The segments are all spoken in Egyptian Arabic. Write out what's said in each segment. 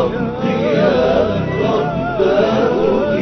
ربي يا رباه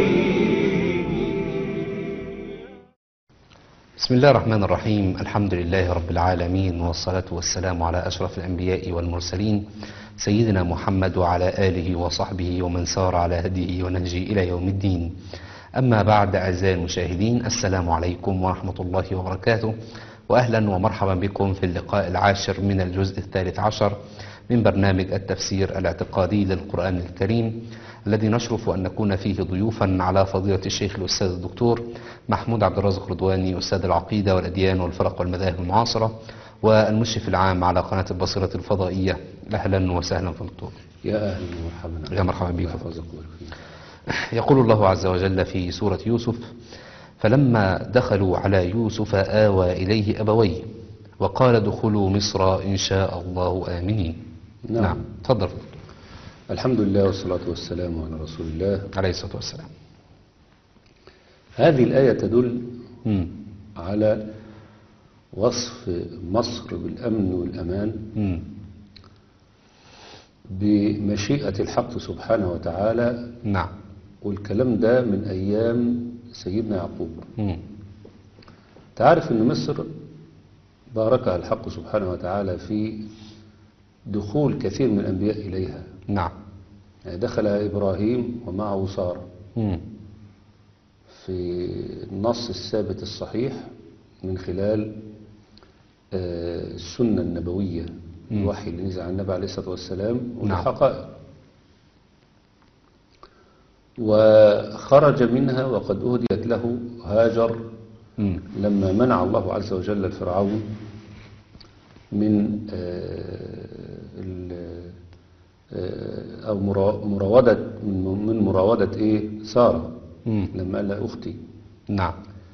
بسم الله الرحمن الرحيم الحمد لله رب العالمين والصلاة والسلام على أشرف الأنبياء والمرسلين سيدنا محمد وعلى آله وصحبه ومن سار على هديه ونهجه إلى يوم الدين أما بعد أعزائي المشاهدين السلام عليكم ورحمة الله وبركاته وأهلا ومرحبا بكم في اللقاء العاشر من الجزء الثالث عشر من برنامج التفسير الاعتقادي للقرآن الكريم الذي نشرف أن نكون فيه ضيوفا على فضيلة الشيخ الأستاذ الدكتور محمود عبد الرازق رضواني أستاذ العقيدة والأديان والفرق والمذاهب المعاصرة والمشرف العام على قناة البصيرة الفضائية أهلا وسهلا في الدكتور يا أهلا ومرحبا يا مرحبا بك. يحفظك ويبارك فيك. يقول الله عز وجل في سورة يوسف فلما دخلوا على يوسف آوى إليه أبويه وقال ادخلوا مصر إن شاء الله آمنين نعم. نعم تفضل الحمد لله والصلاة والسلام على رسول الله عليه الصلاة والسلام هذه الآية تدل مم. على وصف مصر بالأمن والأمان مم. بمشيئة الحق سبحانه وتعالى نعم والكلام ده من أيام سيدنا يعقوب مم. تعرف أن مصر باركها الحق سبحانه وتعالى في دخول كثير من الأنبياء إليها نعم يعني دخل إبراهيم ومعه سارة مم. في النص الثابت الصحيح من خلال آه، السنة النبوية الوحي اللي نزل على النبي عليه الصلاة والسلام نعم. والحقائق وخرج منها وقد أهديت له هاجر مم. لما منع الله عز وجل الفرعون من آه، ال- آه، أو مرا- مراودة من من مراودة إيه سارة مم. لما قال لها أختي نعم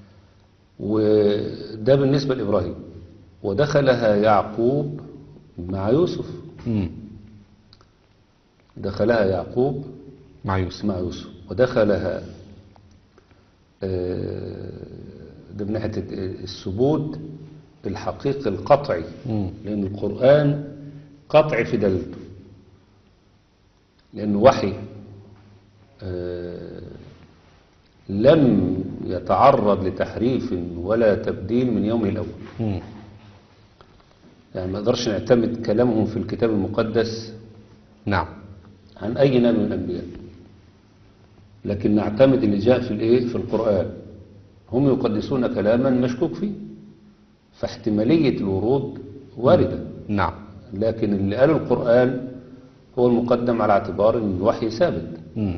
وده بالنسبة لإبراهيم ودخلها يعقوب مع يوسف مم. دخلها يعقوب مع يوسف مع يوسف ودخلها آه، ده من ناحية الثبوت الحقيقي القطعي مم. لأن القرآن قطعي في دلالته لأنه وحي آه، لم يتعرض لتحريف ولا تبديل من يومه الأول مم. يعني ما نقدرش نعتمد كلامهم في الكتاب المقدس نعم عن أي نبي من الأنبياء لكن نعتمد اللي جاء في الإيه في القرآن هم يقدسون كلاما مشكوك فيه فاحتمالية الورود واردة نعم لكن اللي قال القرآن هو المقدم على اعتبار ان الوحي ثابت مم.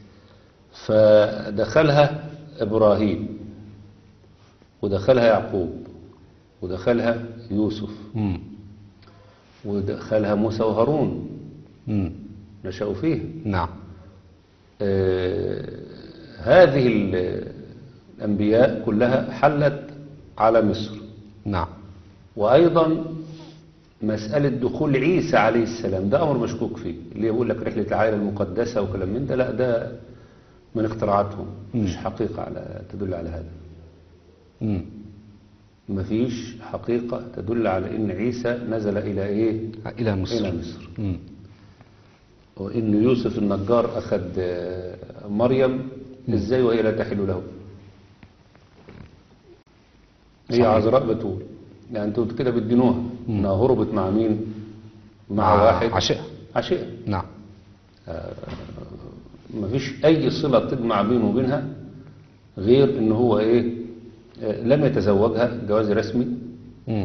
فدخلها إبراهيم ودخلها يعقوب ودخلها يوسف مم. ودخلها موسى وهارون مم. نشأوا فيه نعم آه، هذه ال- الأنبياء كلها حلت على مصر نعم وأيضا مسألة دخول عيسى عليه السلام ده أمر مشكوك فيه اللي يقول لك رحلة العائلة المقدسة وكلام من ده لا ده من اختراعاتهم مش حقيقة على تدل على هذا مم. مفيش حقيقة تدل على إن عيسى نزل إلى إيه؟ إلى مصر إلى مصر مم. وإن يوسف النجار أخذ آه، مريم إزاي وهي لا تحل له هي صحيح. عذراء بتقول يعني انتوا كده بتدينوها انها هربت مع مين مع, مع واحد عشيقة. عشيقة نعم مفيش اي صلة تجمع بينه وبينها غير ان هو ايه آه، لم يتزوجها جواز رسمي مم.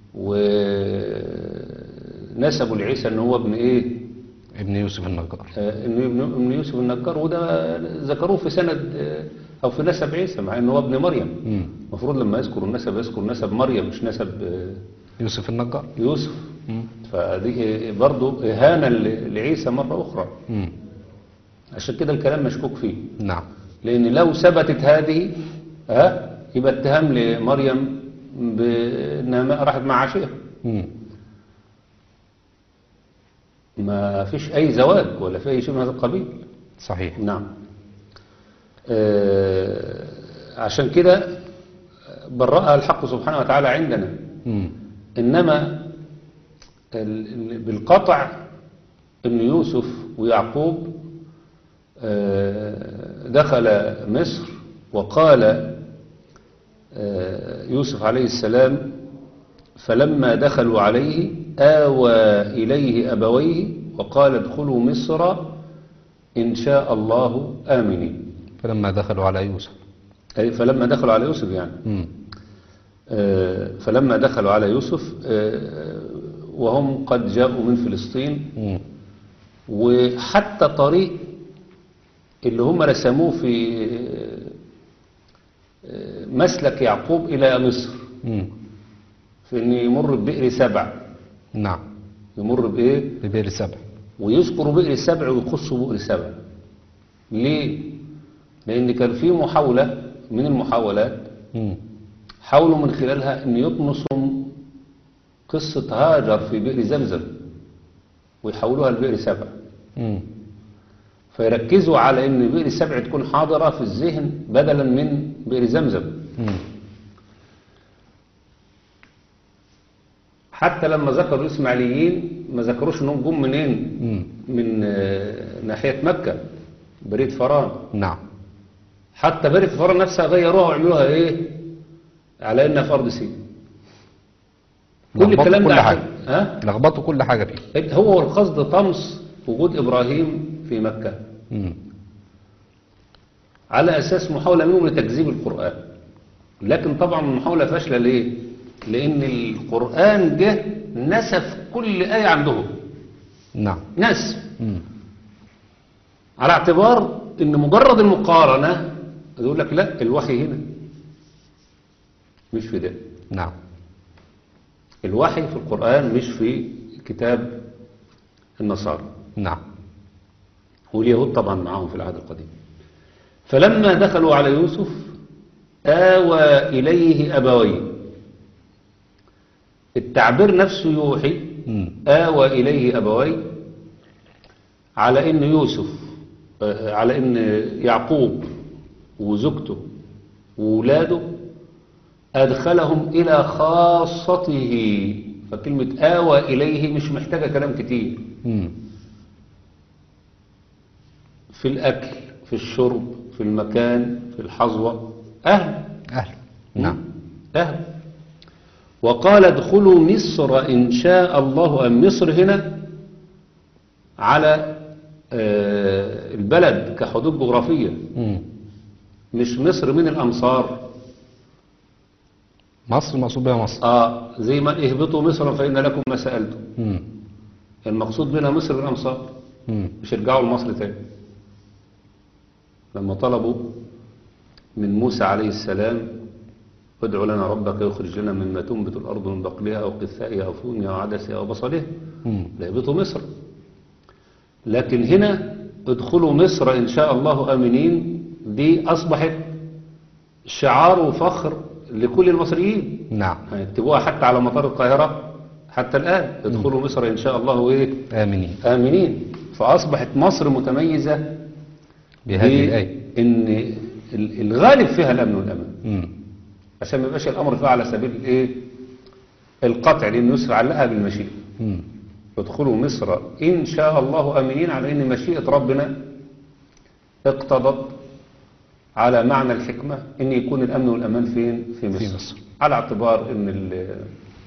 ونسبوا لعيسى ان هو ابن ايه ابن يوسف النجار آه، انه ابن ابن يوسف النجار وده ذكروه في سند آه، او في نسب عيسى مع انه هو ابن مريم مم. المفروض لما يذكر النسب يذكر نسب مريم مش نسب آه، يوسف النجار يوسف مم. فدي برضه إهانة ل- لعيسى مرة أخرى مم. عشان كده الكلام مشكوك فيه نعم لأن لو ثبتت هذه ها يبقى اتهام لمريم بأنها ما- راحت مع عشيرة مم. ما فيش أي زواج ولا في أي شيء من هذا القبيل صحيح نعم آه عشان كده برأها الحق سبحانه وتعالى عندنا مم. إنما ال- ال- بالقطع أن يوسف ويعقوب آه، دخل مصر وقال آه، يوسف عليه السلام فلما دخلوا عليه آوى إليه أبويه وقال ادخلوا مصر إن شاء الله آمنين فلما دخلوا على يوسف أي فلما دخلوا على يوسف يعني مم. آه، فلما دخلوا على يوسف آه، وهم قد جاءوا من فلسطين مم. وحتى طريق اللي هم رسموه في آه، مسلك يعقوب إلى مصر مم. في أن يمر ببئر سبع نعم يمر بإيه ببئر سبع ويذكروا بئر سبع ويخصوا بئر سبع ليه لأن كان في محاولة من المحاولات مم. حاولوا من خلالها أن يطمسوا قصة هاجر في بئر زمزم ويحولوها لبئر سبع مم. فيركزوا على أن بئر سبع تكون حاضرة في الذهن بدلا من بئر زمزم مم. حتى لما ذكروا الإسماعيليين ما ذكروش أنهم جم منين مم. من آه، ناحية مكة بريد فران نعم حتى بريد فران نفسها غيروها وعملوها إيه على إنها في أرض سين كل لخبطوا الكلام كل ده حاجة عشان- ها لخبطوا كل حاجة فيه هو القصد طمس وجود إبراهيم في مكة مم. على أساس محاولة منهم لتكذيب القرآن لكن طبعا المحاولة فاشلة ليه؟ لأن القرآن جه نسف كل آية عندهم نعم نسف مم. على اعتبار أن مجرد المقارنة يقول لك لا الوحي هنا مش في ده نعم الوحي في القرآن مش في كتاب النصارى نعم واليهود طبعا معاهم في العهد القديم فلما دخلوا على يوسف آوى إليه أبويه التعبير نفسه يوحي مم. آوى إليه أبويه على إن يوسف آه، على إن يعقوب وزوجته وولاده أدخلهم إلى خاصته فكلمة آوى إليه مش محتاجة كلام كتير مم. في الأكل في الشرب في المكان في الحظوة أهل أهل نعم أهل وقال ادخلوا مصر إن شاء الله أم مصر هنا على آه، البلد كحدود جغرافية مم. مش مصر من الأمصار مصر مقصود بها مصر آه زي ما اهبطوا مصر فإن لكم ما سألتم مم. المقصود منها مصر من الأمصار مم. مش يرجعوا لمصر تاني لما طلبوا من موسى عليه السلام ادع لنا ربك يخرج لنا مما تنبت الأرض من بقلها أو قثائها أو فومها أو عدسها أو بصلها مم. ليهبطوا مصر لكن هنا ادخلوا مصر إن شاء الله آمنين دي أصبحت شعار وفخر لكل المصريين نعم هيكتبوها حتى على مطار القاهرة حتى الآن ادخلوا مصر إن شاء الله وإيه آمنين آمنين فأصبحت مصر متميزة بهذه الآية إن ال- الغالب فيها الأمن والأمان مم. عشان ما يبقاش الأمر فيها على سبيل الإيه القطع لأن يسر علقها بالمشيئة مم. ادخلوا مصر إن شاء الله آمنين على إن مشيئة ربنا اقتضت على معنى الحكمة إن يكون الأمن والأمان فين في مصر, في مصر. على اعتبار إن ال-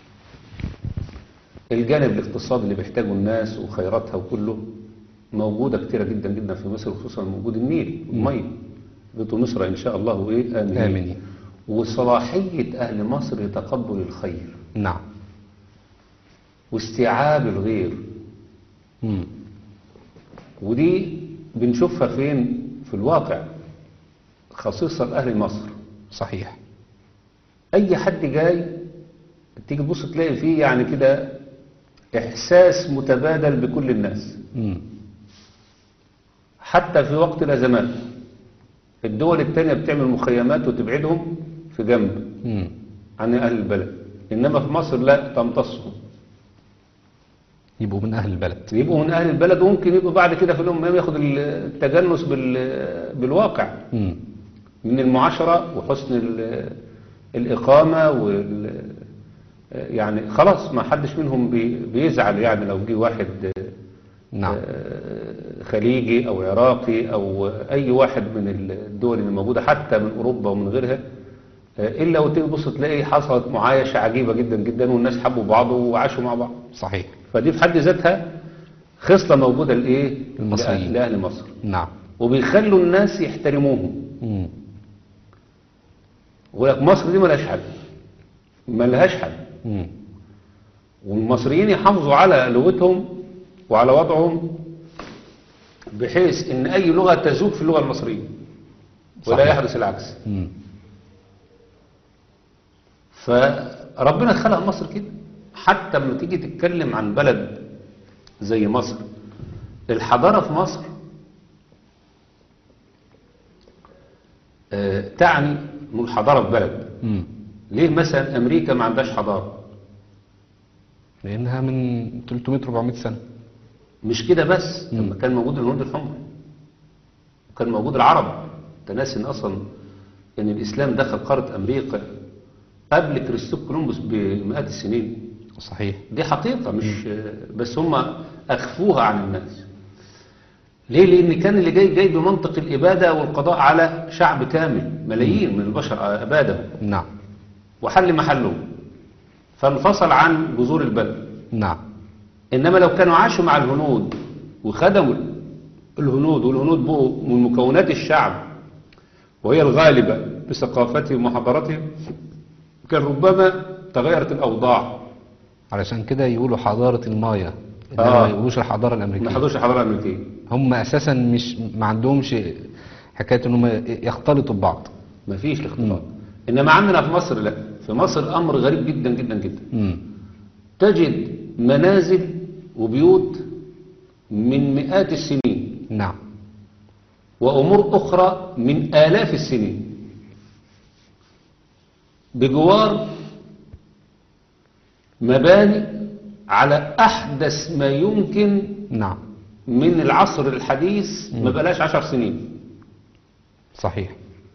الجانب الاقتصادي اللي بيحتاجه الناس وخيراتها وكله موجودة كتيرة جدا جدا في مصر خصوصا موجود النيل والمية بيتوا مصر إن شاء الله إيه آمنين, آمنين. وصلاحية أهل مصر لتقبل الخير نعم واستيعاب الغير مم. ودي بنشوفها فين في الواقع خصيصا أهل مصر صحيح أي حد جاي تيجي تبص تلاقي فيه يعني كده إحساس متبادل بكل الناس مم. حتى في وقت الأزمات الدول التانية بتعمل مخيمات وتبعدهم في جنب مم. عن أهل البلد إنما في مصر لا تمتصهم يبقوا من أهل البلد يبقوا من أهل البلد وممكن يبقوا بعد كده في الأمم ياخد التجنس بال- بالواقع مم. من المعاشرة وحسن ال- الإقامة وال يعني خلاص ما حدش منهم بي- بيزعل يعني لو جه واحد نعم آه، خليجي أو عراقي أو أي واحد من الدول اللي موجودة حتى من أوروبا ومن غيرها آه، إلا وتيجي تبص تلاقي حصلت معايشة عجيبة جدا جدا والناس حبوا بعض وعاشوا مع بعض صحيح فدي في حد ذاتها خصلة موجودة لإيه؟ المصريين. لأهل مصر نعم وبيخلوا الناس يحترموهم مم. ولك مصر دي ملهاش حل ملهاش حل مم. والمصريين يحافظوا على لغتهم وعلى وضعهم بحيث ان اي لغة تزوج في اللغة المصرية ولا صحيح. يحدث العكس مم. فربنا خلق مصر كده حتى لما تيجي تتكلم عن بلد زي مصر الحضارة في مصر آه، تعني من الحضارة في بلد مم. ليه مثلا امريكا ما عندهاش حضارة لأنها من 300 400 سنة مش كده بس لما كان موجود الهنود الحمر وكان موجود العرب انت ناسي ان اصلا ان الاسلام دخل قاره امريكا قبل كريستوف كولومبوس بمئات السنين صحيح دي حقيقه مش بس هم اخفوها عن الناس ليه لان كان اللي جاي جاي بمنطق الاباده والقضاء على شعب كامل ملايين من البشر ابادهم نعم وحل محله فانفصل عن جذور البلد نعم إنما لو كانوا عاشوا مع الهنود وخدموا الهنود والهنود بقوا من مكونات الشعب وهي الغالبة بثقافتهم وحضارتهم كان ربما تغيرت الأوضاع علشان كده يقولوا حضارة المايا إنما آه. ما يقولوش الحضارة ما الأمريكية حضرش الحضارة الأمريكية هم أساسا مش ما عندهمش حكاية إنهم يختلطوا ببعض ما فيش الاختلاط إنما عندنا في مصر لا في مصر الأمر غريب جدا جدا جدا مم. تجد منازل وبيوت من مئات السنين نعم وأمور أخرى من آلاف السنين بجوار مباني على أحدث ما يمكن نعم من العصر الحديث ما بلاش عشر سنين صحيح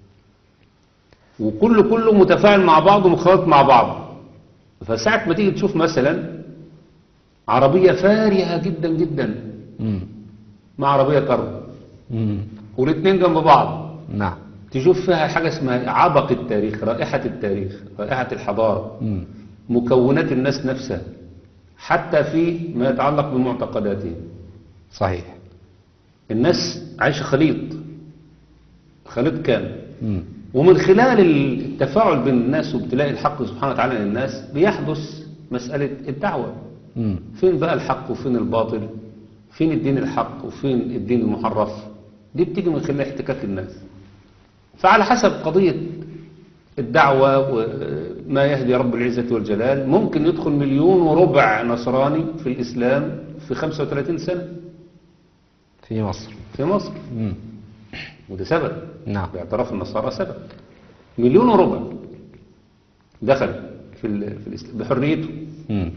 وكله كله متفاعل مع بعض ومختلط مع بعض فساعة ما تيجي تشوف مثلا عربية فارهة جدا جدا مم. مع عربية كرب مم. والاتنين جنب بعض نعم تشوف فيها حاجة اسمها عبق التاريخ رائحة التاريخ رائحة الحضارة مم. مكونات الناس نفسها حتى في ما يتعلق بمعتقداتهم صحيح الناس عايشة خليط خليط كامل مم. ومن خلال التفاعل بين الناس وابتلاء الحق سبحانه وتعالى للناس بيحدث مسألة الدعوة مم. فين بقى الحق وفين الباطل فين الدين الحق وفين الدين المحرف دي بتيجي من خلال احتكاك الناس فعلى حسب قضية الدعوة وما يهدي رب العزة والجلال ممكن يدخل مليون وربع نصراني في الإسلام في 35 سنة في مصر في مصر مم. وده سبب نعم باعتراف النصارى سبب مليون وربع دخل في, ال- في الإسلام بحريته مم.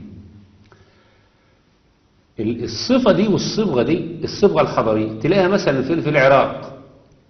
ال- الصفة دي والصبغة دي الصبغة الحضارية تلاقيها مثلا في في العراق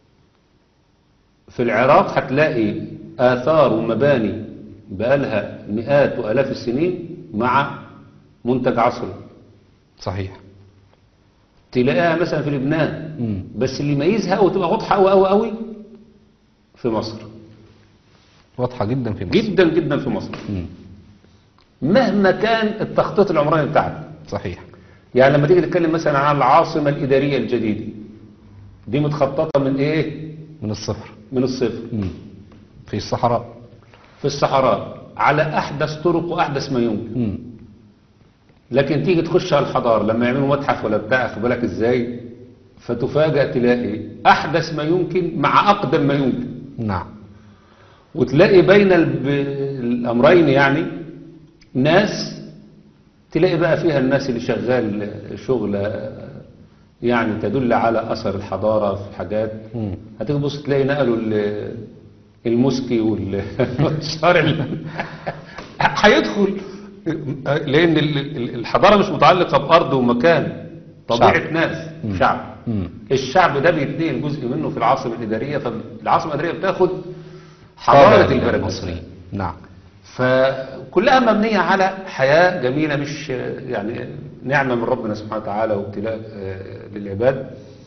في العراق هتلاقي آثار ومباني بقالها مئات وآلاف السنين مع منتج عصري صحيح تلاقيها مثلا في لبنان مم. بس اللي يميزها وتبقى واضحة قوي قوي قوي في مصر واضحة جدا في مصر جدا جدا في مصر مم. مهما كان التخطيط العمراني بتاعها صحيح يعني لما تيجي تتكلم مثلا عن العاصمة الإدارية الجديدة دي متخططة من إيه؟ من الصفر من الصفر مم. في الصحراء في الصحراء على أحدث طرق وأحدث ما يمكن مم. لكن تيجي تخش على الحضارة لما يعملوا متحف ولا بتاع خد بالك إزاي فتفاجأ تلاقي أحدث ما يمكن مع أقدم ما يمكن نعم وتلاقي بين الب- الأمرين يعني ناس تلاقي بقى فيها الناس اللي شغال شغل يعني تدل على أثر الحضارة في حاجات مم. هتيجي تبص تلاقي نقلوا ال- المسكي وال- والشارع ال- هيدخل لأن ال- ال- الحضارة مش متعلقة بأرض ومكان طبيعة شعب. ناس شعب مم. الشعب ده بيتنقل جزء منه في العاصمة الإدارية فالعاصمة الإدارية بتاخد حضارة طابع البلد المصري نعم فكلها مبنية على حياة جميلة مش يعني نعمة من ربنا سبحانه وتعالى وابتلاء آه، للعباد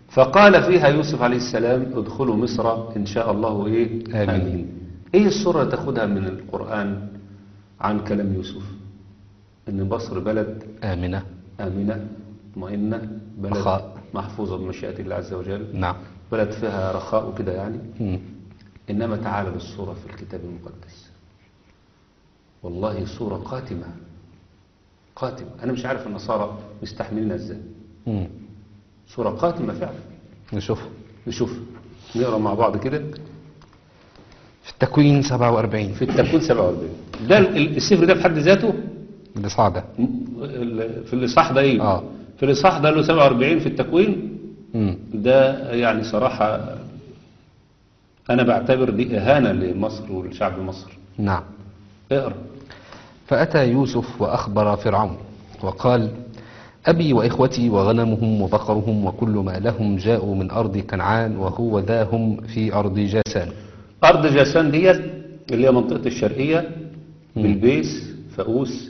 فقال فيها يوسف عليه السلام ادخلوا مصر إن شاء الله إيه آمين. إيه الصورة اللي تاخدها من القرآن عن كلام يوسف إن مصر بلد آمنة آمنة مطمئنة بلد رخاء. محفوظة بمشيئة الله عز وجل نعم بلد فيها رخاء وكده يعني مم. إنما تعالى بالصورة في الكتاب المقدس والله صورة قاتمة قاتمة أنا مش عارف النصارى مستحملين إزاي مم. صورة قاتمة فعلا نشوف نشوف نقرأ مع بعض كده في التكوين 47 في التكوين 47 ده ال- السفر ده في حد ذاته الإصعادة م- ال- في الإصحاح ده إيه آه. في الإصحاح ده له 47 في التكوين مم. ده يعني صراحة أنا بعتبر دي إهانة لمصر ولشعب مصر نعم اقرأ فأتى يوسف وأخبر فرعون وقال أبي وإخوتي وغنمهم وبقرهم وكل ما لهم جاءوا من أرض كنعان وهو ذا هم في أرض جاسان أرض جاسان ديت اللي هي منطقة الشرقية بالبيس فؤوس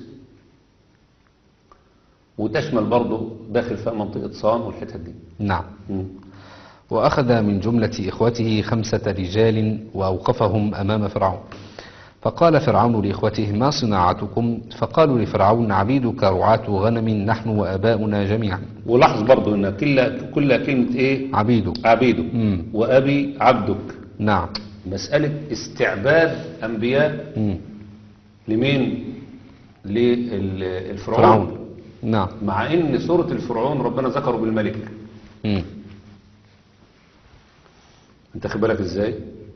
وتشمل برضه داخل فيها منطقة صان والحتت دي نعم مم. وأخذ من جملة إخوته خمسة رجال وأوقفهم أمام فرعون فقال فرعون لإخوته ما صناعتكم فقالوا لفرعون عبيدك رعاة غنم نحن وآباؤنا جميعا ولاحظ برضه ان كل كل كلمة ايه عبيد عبيده مم. وابي عبدك نعم مسألة استعباد انبياء مم. لمين للفرعون فرعون نعم مع ان سورة الفرعون ربنا ذكره بالملك مم. انت خد بالك ازاي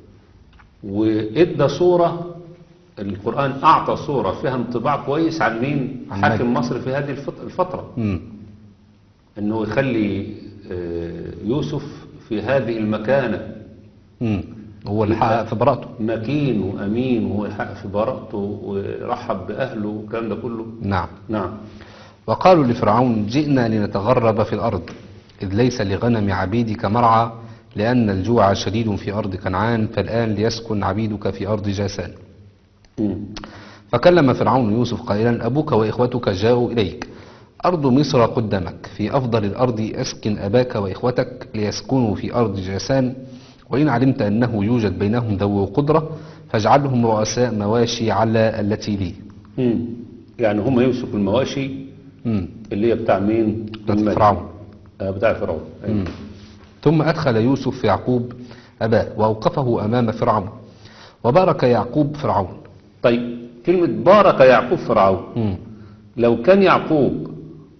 وادى صورة القرآن اعطى صورة فيها انطباع كويس عن مين عن حاكم الملك. مصر في هذه الفت- الفترة مم. انه يخلي آه، يوسف في هذه المكانة مم. هو اللي حقق في براءته مكين وامين وهو يحقق في براءته ورحب باهله والكلام ده كله نعم نعم وقالوا لفرعون جئنا لنتغرب في الأرض إذ ليس لغنم عبيدك مرعى لأن الجوع شديد في أرض كنعان فالآن ليسكن عبيدك في أرض جاسان مم. فكلم فرعون يوسف قائلا أبوك وإخوتك جاءوا إليك أرض مصر قدامك في أفضل الأرض أسكن أباك وإخوتك ليسكنوا في أرض جاسان وإن علمت أنه يوجد بينهم ذو قدرة فاجعلهم رؤساء مواشي على التي لي مم. يعني هم يمسكوا المواشي مم. اللي هي بتاع مين بتاعت الملك. فرعون. آه بتاع فرعون أيوة. مم. ثم أدخل يوسف في يعقوب أباه وأوقفه أمام فرعون وبارك يعقوب فرعون طيب كلمة بارك يعقوب فرعون مم. لو كان يعقوب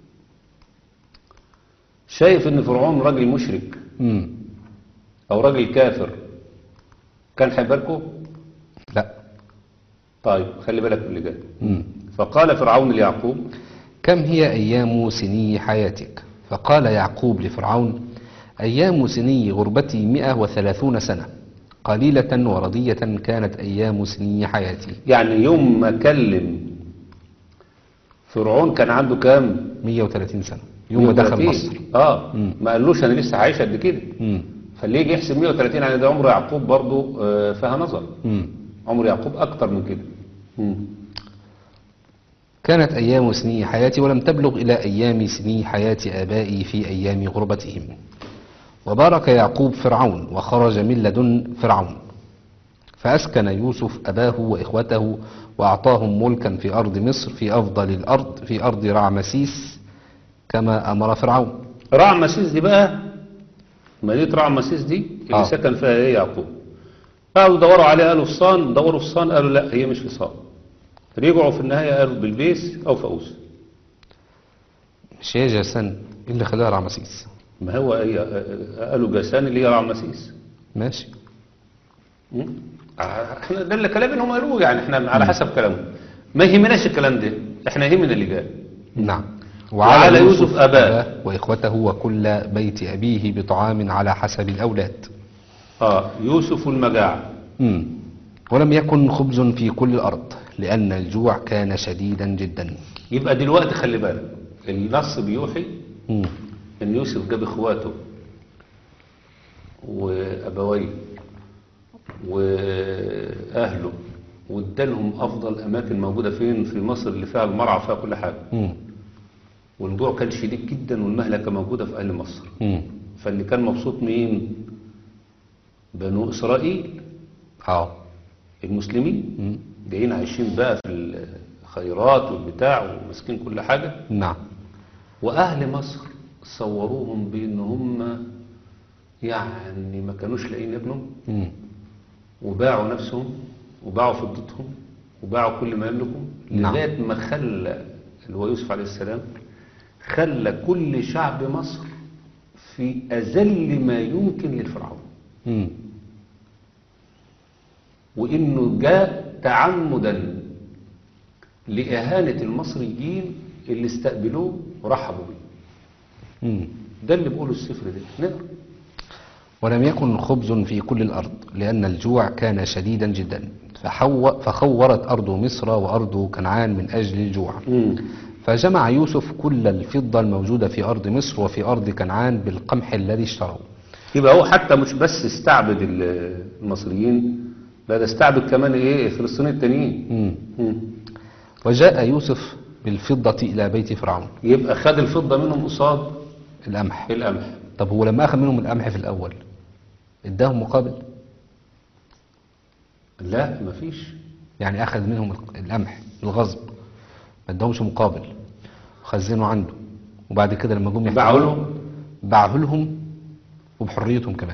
شايف ان فرعون راجل مشرك مم. او راجل كافر كان هيباركه لا طيب خلي بالك من اللي جاي مم. فقال فرعون ليعقوب كم هي أيام سني حياتك فقال يعقوب لفرعون أيام سني غربتي مئة وثلاثون سنة قليلة ورضية كانت أيام سني حياتي يعني يوم ما كلم فرعون كان عنده كام 130 سنة يوم ما دخل 130. مصر اه مم. ما قالوش انا لسه عايش قد كده مم. فاللي يجي يحسب 130 يعني ده عمر يعقوب برضه آه، فيها نظر مم. عمر يعقوب اكتر من كده مم. كانت أيام سني حياتي ولم تبلغ إلى أيام سني حياة آبائي في أيام غربتهم وبارك يعقوب فرعون وخرج من لدن فرعون فأسكن يوسف أباه وإخوته وأعطاهم ملكا في أرض مصر في أفضل الأرض في أرض رعمسيس كما أمر فرعون رعمسيس دي بقى مدينة رعمسيس دي اللي آه. سكن فيها ايه يعقوب قعدوا يدوروا عليها قالوا في صان دوروا في صان قالوا لا هي مش في صان رجعوا في النهاية قالوا بالبيس أو فؤوس مش هي جاسان إيه اللي خلاها رعمسيس ما هو هي قالوا جاسان اللي هي رعمسيس ماشي م? احنا ده اللي كلام اللي هم قالوه يعني احنا على حسب كلامهم ما يهمناش الكلام ده احنا يهمنا اللي جاي نعم وعلى يوسف أباه. وإخوته وكل بيت أبيه بطعام على حسب الأولاد اه يوسف المجاعة مم. ولم يكن خبز في كل الأرض لأن الجوع كان شديدا جدا يبقى دلوقتي خلي بالك النص بيوحي مم. ان يوسف جاب اخواته وابويه واهله وادالهم افضل اماكن موجوده فين في مصر اللي فيها المرعى وفيها كل حاجه مم. والجوع كان شديد جدا والمهلكه موجوده في اهل مصر مم. فاللي كان مبسوط مين بنو إسرائيل اه المسلمين مم. جايين عايشين بقى في الخيرات والبتاع وماسكين كل حاجة نعم وأهل مصر صوروهم بأن هم يعني ما كانوش لاقيين ياكلوا مم. وباعوا نفسهم وباعوا فضتهم وباعوا كل ما يملكوا نعم. لغاية ما خلى اللي هو يوسف عليه السلام خلى كل شعب مصر في أذل ما يمكن للفرعون مم. وإنه جاء تعمدا لإهانة المصريين اللي استقبلوه ورحبوا بيه مم. ده اللي بيقوله السفر ده نقرا ولم يكن خبز في كل الأرض لأن الجوع كان شديدا جدا فحو فخورت أرض مصر وأرض كنعان من أجل الجوع فجمع يوسف كل الفضة الموجودة في أرض مصر وفي أرض كنعان بالقمح الذي اشتروا يبقى هو حتى مش بس استعبد ال- المصريين لا ده استعبد كمان ايه الفلسطينيين التانيين مم. مم. وجاء يوسف بالفضة إلى بيت فرعون يبقى خد الفضة منهم قصاد القمح القمح طب هو لما أخذ منهم القمح في الأول اداهم مقابل لا مفيش يعني أخذ منهم القمح الغصب ما اداهمش مقابل خزنوا عنده وبعد كده لما جم باعوا يحتلوا لهم باعه لهم وبحريتهم كمان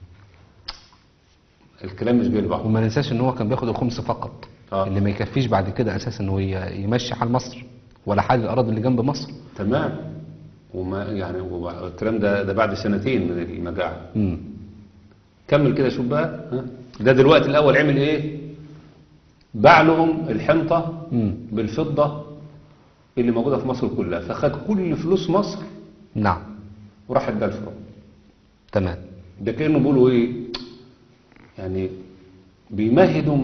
الكلام مش جاي لبعض وما ننساش ان هو كان بياخد الخمس فقط آه. اللي ما يكفيش بعد كده اساسا انه ي- يمشي حال مصر ولا حال الاراضي اللي جنب مصر تمام وما يعني وبع- الكلام ده ده بعد سنتين من المجاعة امم كمل كده شوف بقى ها؟ ده دلوقتي الأول عمل إيه باع لهم الحنطة امم بالفضة اللي موجودة في مصر كلها فخد كل فلوس مصر نعم وراح اداها لفرعون تمام ده كأنه بيقولوا إيه يعني بيمهدوا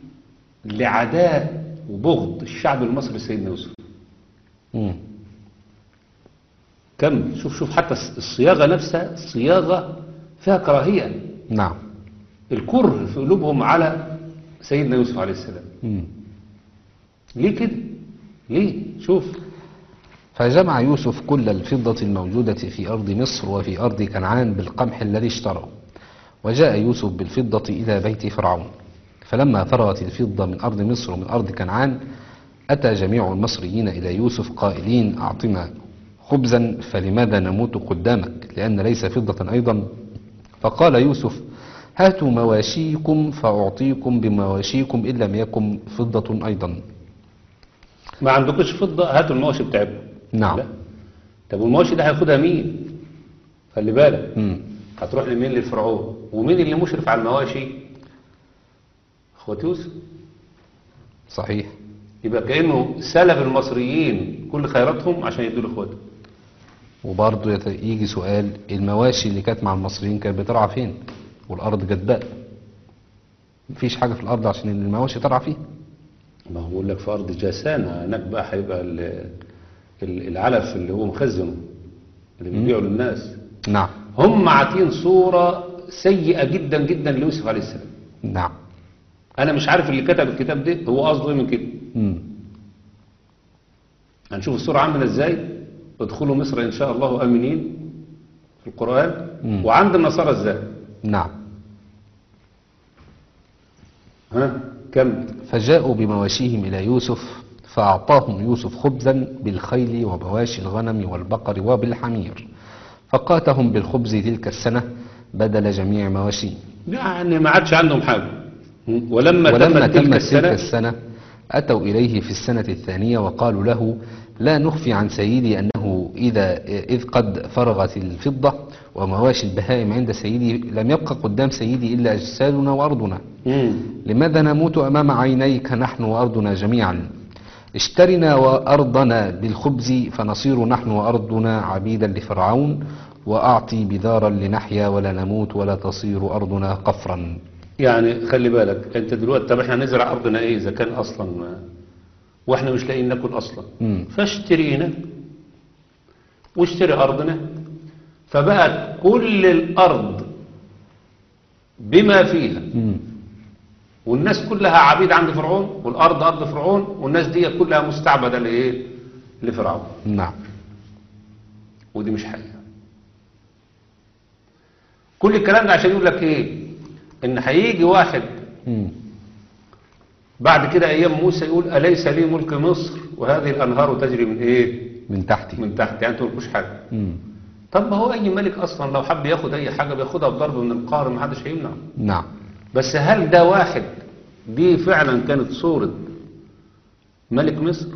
لعداء وبغض الشعب المصري لسيدنا يوسف امم كم شوف شوف حتى الصياغة نفسها صياغة فيها كراهية نعم الكره في قلوبهم على سيدنا يوسف عليه السلام امم ليه كده ليه شوف فجمع يوسف كل الفضة الموجودة في أرض مصر وفي أرض كنعان بالقمح الذي اشتروا وجاء يوسف بالفضة إلى بيت فرعون فلما فرغت الفضة من أرض مصر ومن أرض كنعان أتى جميع المصريين إلى يوسف قائلين أعطنا خبزا فلماذا نموت قدامك لأن ليس فضة أيضا فقال يوسف هاتوا مواشيكم فأعطيكم بمواشيكم إن لم يكن فضة أيضا ما عندكوش فضة هاتوا المواشي بتاعتكم نعم لا طب والمواشي ده هياخدها مين خلي بالك مم. هتروح لمين للفرعون ومين اللي مشرف على المواشي اخوة يوسف صحيح يبقى كأنه سلب المصريين كل خيراتهم عشان يدوا لاخواتهم وبرضه يت- يجي سؤال المواشي اللي كانت مع المصريين كانت بترعى فين والارض جدباء مفيش حاجه في الارض عشان إن المواشي ترعى فيها ما هو بقول لك في ارض جاسانة هناك بقى هيبقى ال- ال- العلف اللي هو مخزنه اللي بيبيعه للناس نعم هم عاطين صورة سيئة جدا جدا ليوسف عليه السلام نعم انا مش عارف اللي كتب الكتاب ده هو قصده ايه من كده مم. هنشوف الصورة عاملة ازاي ادخلوا مصر ان شاء الله امنين في القرآن مم. وعند النصارى ازاي نعم ها كمل فجاءوا بمواشيهم الى يوسف فاعطاهم يوسف خبزا بالخيل ومواشي الغنم والبقر وبالحمير فقاتهم بالخبز تلك السنه بدل جميع مواشيهم يعني ما عادش عندهم حاجة م? ولما, ولما تمت تلك تمت تلك السنة السنة أتوا إليه في السنة الثانية وقالوا له لا نخفي عن سيدي أنه إذا إذ قد فرغت الفضة ومواشي البهائم عند سيدي لم يبق قدام سيدي إلا أجسادنا وأرضنا مم. لماذا نموت أمام عينيك نحن وأرضنا جميعا اشترنا وأرضنا بالخبز فنصير نحن وأرضنا عبيدا لفرعون وأعطي بذارا لنحيا ولا نموت ولا تصير أرضنا قفرا يعني خلي بالك انت دلوقتي طب احنا نزرع ارضنا ايه اذا كان اصلا ما واحنا مش لاقيين ناكل اصلا مم. فاشترينا واشتري ارضنا فبقت كل الارض بما فيها مم. والناس كلها عبيد عند فرعون والارض ارض فرعون والناس دي كلها مستعبده لايه لفرعون نعم ودي مش حقيقه كل الكلام ده عشان يقول لك ايه ان هيجي واحد مم. بعد كده ايام موسى يقول اليس لي ملك مصر وهذه الانهار تجري من ايه من تحتي من تحت يعني انتوا مالكوش حاجه مم. طب ما هو اي ملك اصلا لو حب ياخد اي حاجه بياخدها بضرب من القهر ما حدش هيمنع نعم بس هل ده واحد دي فعلا كانت صورة ملك مصر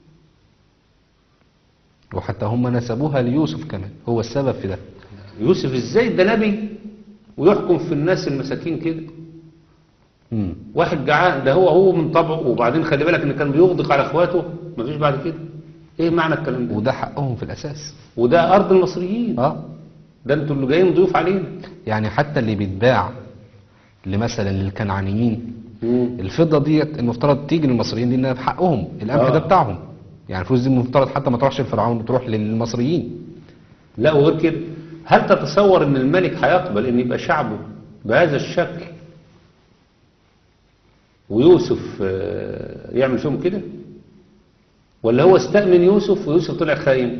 وحتى هم نسبوها ليوسف كمان هو السبب في ده يوسف ازاي ده نبي ويحكم في الناس المساكين كده مم. واحد جعان ده هو هو من طبعه وبعدين خلي بالك ان كان بيغدق على اخواته مفيش بعد كده ايه معنى الكلام ده وده حقهم في الأساس وده ارض المصريين اه ده انتوا اللي جايين ضيوف علينا يعني حتى اللي بيتباع لمثلا للكنعانيين مم. الفضة ديت المفترض تيجي للمصريين لأنها بحقهم القمح آه. ده بتاعهم يعني الفلوس دي المفترض حتى ما تروحش لفرعون تروح للمصريين لا وغير كده هل تتصور ان الملك هيقبل ان يبقى شعبه بهذا الشكل ويوسف آه، يعمل فيهم كده ولا هو استأمن يوسف ويوسف طلع خاين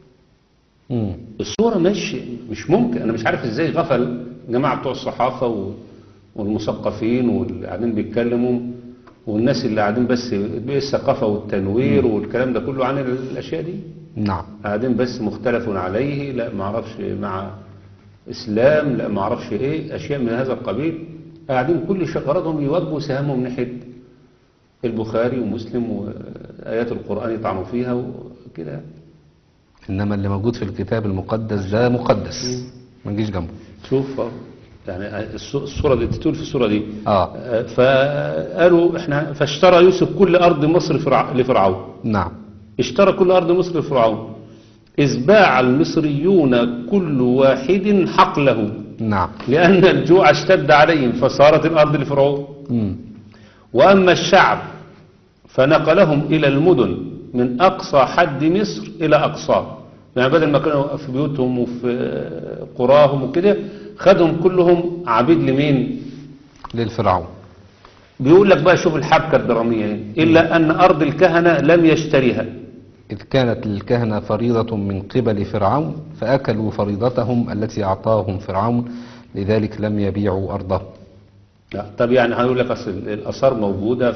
مم. الصورة مش مش ممكن انا مش عارف ازاي غفل الجماعة بتوع الصحافة و- والمثقفين واللي قاعدين بيتكلموا والناس اللي قاعدين بس بالثقافة والتنوير والكلام ده كله عن الاشياء دي نعم قاعدين بس مختلف عليه لا ما اعرفش مع اسلام لا ما اعرفش ايه اشياء من هذا القبيل قاعدين كل شيء غرضهم يوجهوا سهامهم ناحيه البخاري ومسلم وايات القران يطعنوا فيها وكده إنما اللي موجود في الكتاب المقدس ده مقدس ما نجيش جنبه شوف أهو. يعني الص- الصوره دي تقول في الصوره دي آه آه، فقالوا احنا فاشترى يوسف كل ارض مصر فرع- لفرعون نعم اشترى كل أرض مصر لفرعون إذ باع المصريون كل واحد حقله نعم لأن الجوع اشتد عليهم فصارت الأرض لفرعون مم. وأما الشعب فنقلهم إلى المدن من أقصى حد مصر إلى أقصاه يعني بدل ما كانوا في بيوتهم وفي قراهم وكده خدهم كلهم عبيد لمين للفرعون بيقول لك بقى شوف الحبكة الدرامية هنا. إلا أن أرض الكهنة لم يشتريها إذ كانت للكهنة فريضة من قبل فرعون فأكلوا فريضتهم التي أعطاهم فرعون لذلك لم يبيعوا أرضه لا طب يعني هنقول لك اصل الاثار موجوده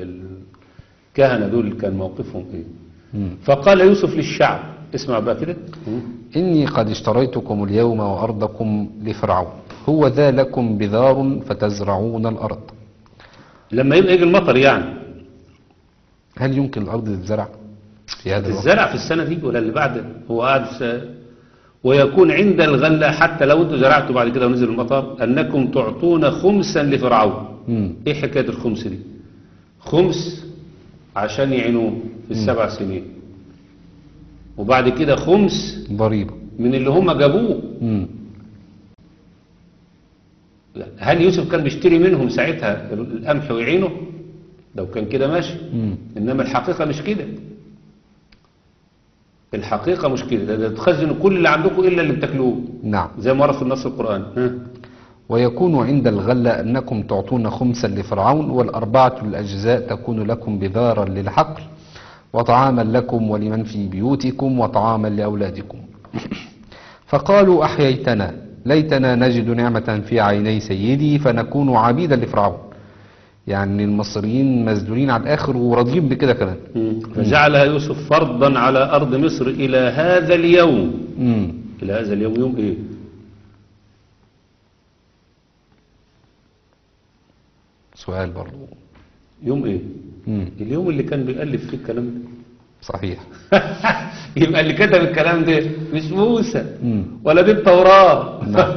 فالكهنه دول كان موقفهم ايه مم. فقال يوسف للشعب اسمع بقى كده إني قد اشتريتكم اليوم وأرضكم لفرعون هو ذا لكم بذار فتزرعون الأرض لما يبقى يجي المطر يعني هل يمكن الأرض تزرع في هذا الوقت؟ الزرع في السنه دي ولا اللي بعد هو قاعد س- ويكون عند الغله حتى لو انتوا زرعتوا بعد كده ونزل المطر انكم تعطون خمسا لفرعون مم. ايه حكايه الخمس دي خمس عشان يعينوه في السبع سنين وبعد كده خمس ضريبة من اللي هم جابوه مم. لا. هل يوسف كان بيشتري منهم ساعتها القمح ويعينه لو كان كده ماشي مم. انما الحقيقة مش كده الحقيقة مش كده ده, ده تخزنوا كل اللي عندكم الا اللي بتاكلوه نعم زي ما ورد في النص القرآن ها؟ ويكون عند الغلة أنكم تعطون خمسا لفرعون والأربعة الأجزاء تكون لكم بذارا للحقل وطعاما لكم ولمن في بيوتكم وطعاما لأولادكم فقالوا أحييتنا ليتنا نجد نعمة في عيني سيدي فنكون عبيدا لفرعون يعني المصريين مزدورين على الآخر وراضيين بكده كمان فجعلها يوسف فرضا على أرض مصر إلى هذا اليوم مم. إلى هذا اليوم يوم إيه سؤال برضو يوم إيه مم. اليوم اللي كان بيألف فيه الكلام ده صحيح يبقى اللي كتب الكلام ده مش موسى مم. ولا دي التوراة نعم.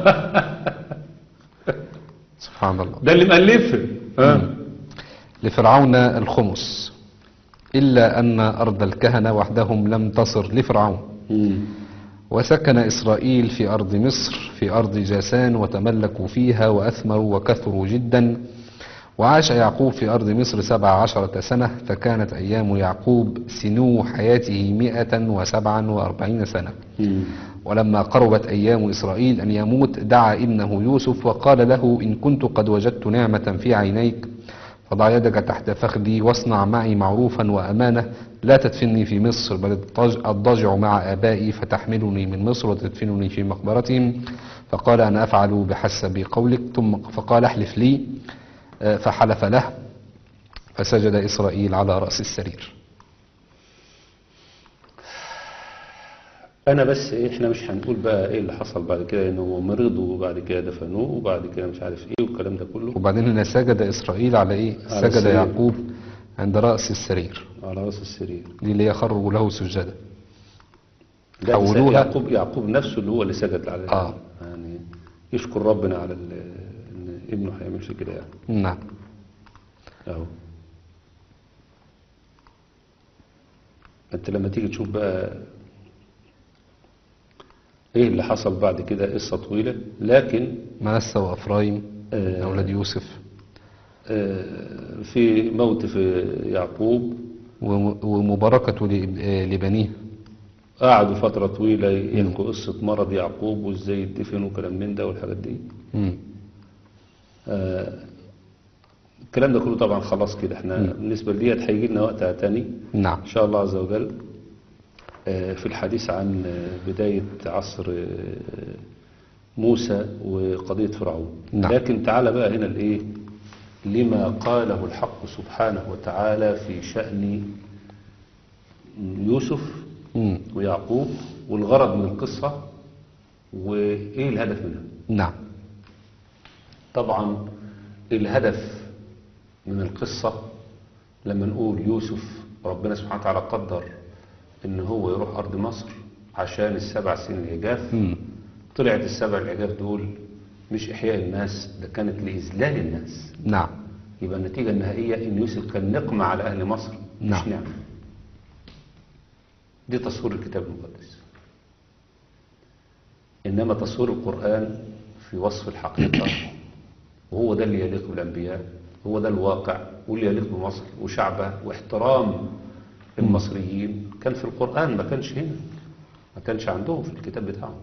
سبحان الله ده اللي مألفها ها؟ لفرعون الخمس إلا أن أرض الكهنة وحدهم لم تصر لفرعون مم. وسكن إسرائيل في أرض مصر في أرض جاسان وتملكوا فيها وأثمروا وكثروا جدا وعاش يعقوب في أرض مصر سبع عشرة سنة فكانت أيام يعقوب سنو حياته مئة وسبعا وأربعين سنة مم. ولما قربت أيام إسرائيل أن يموت دعا ابنه يوسف وقال له إن كنت قد وجدت نعمة في عينيك فضع يدك تحت فخذي واصنع معي معروفا وأمانة لا تدفني في مصر بل الضج- الضجع مع آبائي فتحملني من مصر وتدفنني في مقبرتهم فقال أنا أفعل بحسب قولك ثم فقال احلف لي آه، فحلف له فسجد إسرائيل على رأس السرير انا بس إيه، احنا مش هنقول بقى ايه اللي حصل بعد كده ان هو مرض وبعد كده دفنوه وبعد كده مش عارف ايه والكلام ده كله وبعدين هنا سجد إسرائيل على إيه على سجد السرير. يعقوب عند رأس السرير على راس السرير دي اللي يخرج له سجدا ده حولوها. يعقوب يعقوب نفسه اللي هو اللي سجد على آه. يعني يشكر ربنا على ال- ان ابنه هيعملش كده يعني نعم اهو انت لما تيجي تشوف بقى ايه اللي حصل بعد كده قصة طويلة لكن منسى وأفرايم آه. أولاد يوسف آه، في موت في يعقوب وم- ومباركة لب- آه، لبنيه قعدوا فترة طويلة يحكوا قصة مرض يعقوب وازاي يدفن وكلام من ده والحاجات دي مم. آه، الكلام ده كله طبعا خلاص كده احنا بالنسبة لديت هيجي لنا وقتها تاني نعم إن شاء الله عز وجل آه، في الحديث عن آه، بداية عصر آه، موسى وقضية فرعون نعم. لكن تعالى بقى هنا الإيه لما قاله الحق سبحانه وتعالى في شأن يوسف مم. ويعقوب والغرض من القصة وإيه الهدف منها نعم طبعا الهدف من القصة لما نقول يوسف ربنا سبحانه وتعالى قدر ان هو يروح ارض مصر عشان السبع سنين العجاف مم. طلعت السبع العجاف دول مش احياء الناس ده كانت لاذلال الناس نعم يبقى النتيجة النهائية ان يوسف كان نقمة على اهل مصر مش نعم. نعمة دي تصوير الكتاب المقدس انما تصوير القرآن في وصف الحقيقة وهو ده اللي يليق بالأنبياء هو ده الواقع واللي يليق بمصر وشعبها واحترام المصريين كان في القرآن ما كانش هنا ما كانش عندهم في الكتاب بتاعهم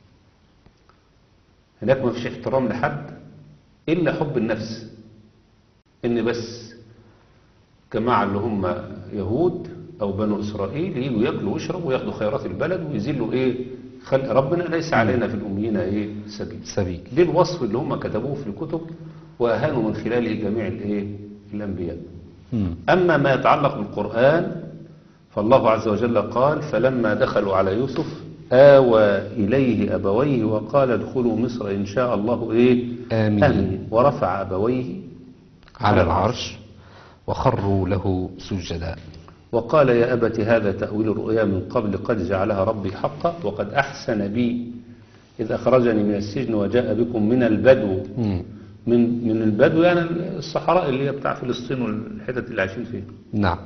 هناك ما فيش احترام لحد إلا حب النفس إن بس جماعة اللي هم يهود أو بنو إسرائيل يجوا ياكلوا ويشربوا وياخدوا خيرات البلد ويذلوا إيه خلق ربنا ليس علينا في الأميين إيه سبيل سبيل دي الوصف اللي هم كتبوه في الكتب وأهانوا من خلاله جميع الإيه الأنبياء مم. أما ما يتعلق بالقرآن فالله عز وجل قال فلما دخلوا على يوسف آوى إليه أبويه وقال ادخلوا مصر إن شاء الله إيه آمين. ورفع أبويه على العرش وخروا له سجدا وقال يا أبت هذا تأويل الرؤيا من قبل قد جعلها ربي حقا وقد أحسن بي إذ أخرجني من السجن وجاء بكم من البدو مم. من من البدو يعني الصحراء اللي هي بتاع فلسطين والحتت اللي عايشين فيها نعم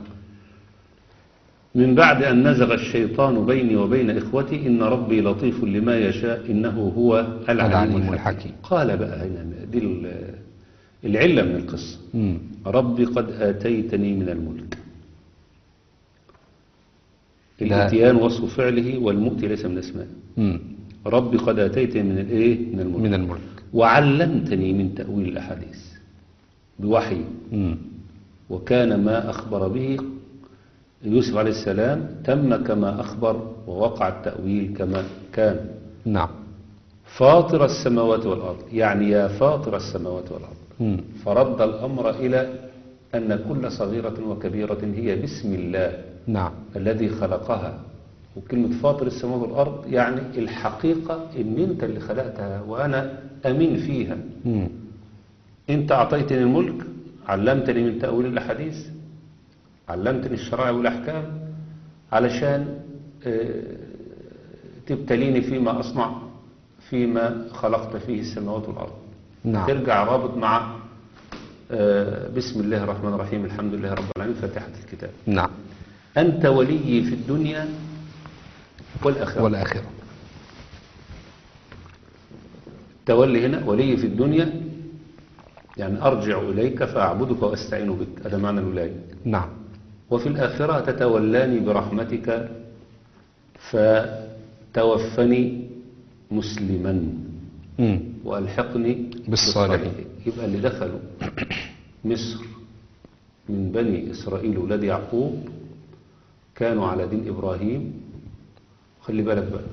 من بعد أن نزغ الشيطان بيني وبين إخوتي إن ربي لطيف لما يشاء إنه هو العليم العليم الحكيم الحكيم. قال بقى هنا دي ال- العلة من القصة مم. ربي قد آتيتني من الملك لا. الاتيان وصف فعله والمؤتي ليس من اسمائه مم. ربي قد آتيتني من الايه من الملك من الملك وعلمتني من تأويل الأحاديث بوحي مم. وكان ما أخبر به يوسف عليه السلام تم كما أخبر ووقع التأويل كما كان نعم فاطر السماوات والأرض يعني يا فاطر السماوات والأرض مم. فرد الأمر إلى أن كل صغيرة وكبيرة هي بسم الله نعم الذي خلقها وكلمة فاطر السماوات والأرض يعني الحقيقة إن أنت اللي خلقتها وأنا أمين فيها مم. أنت أعطيتني الملك علمتني من تأويل الأحاديث علمتني الشرائع والأحكام علشان آه، تبتليني فيما أصنع فيما خلقت فيه السماوات والأرض نعم ترجع رابط مع آه، بسم الله الرحمن الرحيم الحمد لله رب العالمين فاتحة الكتاب نعم أنت ولي في الدنيا والآخرة والآخرة التولي هنا ولي في الدنيا يعني أرجع إليك فأعبدك وأستعين بك هذا معنى الولاية نعم وفي الآخرة تتولاني برحمتك فتوفني مسلما مم. وألحقني بالصالحين. يبقى اللي دخلوا مصر من بني إسرائيل ولاد يعقوب كانوا على دين إبراهيم خلي بالك بقى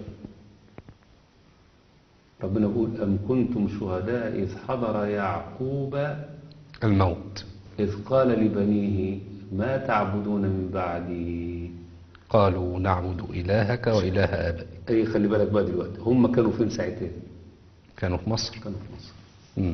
ربنا يقول أم كنتم شهداء إذ حضر يعقوب الموت إذ قال لبنيه ما تعبدون من بعدي قالوا نعبد إلهك وإله آبائك أي خلي بالك بقى دلوقتي هم كانوا فين ساعتين كانوا في مصر كانوا في مصر مم.